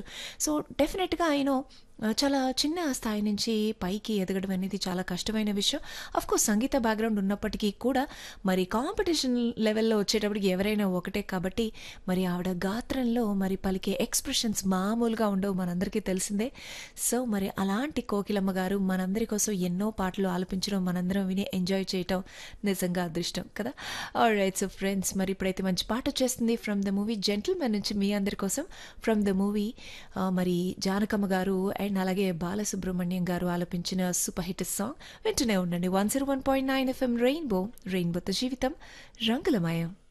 So డెఫినెట్‌గా you know ఆహ్, చాలా చిన్న స్థాయి నుంచి పైకి ఎదగడం అనేది చాలా కష్టమైన విషయం. ఆఫ్‌కోర్స్ సంగీత బ్యాక్‌గ్రౌండ్ ఉన్నప్పటికీ కూడా మరి కాంపిటీషన్ లెవెల్‌లో వచ్చేటప్పటికి ఎవరైనా ఒకటే కాబట్టి మరి ఆవిడ గాత్రంలో మరి పలికే ఎక్స్‌ప్రెషన్స్ మామూలుగా ఉండవు మనందరికీ తెలిసిందే. సో మరి అలాంటి కోకిలమ్మ గారు మనందరి కోసం ఎన్నో పాటలు ఆలపించడం, మనందరం విని ఎంజాయ్ చేయటం నిజంగా అదృష్టం కదా! ఆల్‌రైట్. సో ఫ్రెండ్స్ మరి ఇప్పుడైతే మంచి పాటొచ్చేస్తుంది ఫ్రమ్ ద మూవీ 'జెంటిల్‌మెన్' నుంచి మీ అందరి కోసం ఫ్రమ్ ద మూవీ ఆహ్, మరి జానకమ్మ గారు అండ్ అలాగే బాలసుబ్రహ్మణ్యం గారు ఆలపించిన సూపర్ హిట్ సాంగ్ వింటూనే ఉండండి. 101.9 ఎఫ్ఎం రెయిన్బో రెయిన్బోతో జీవితం రంగులమయం.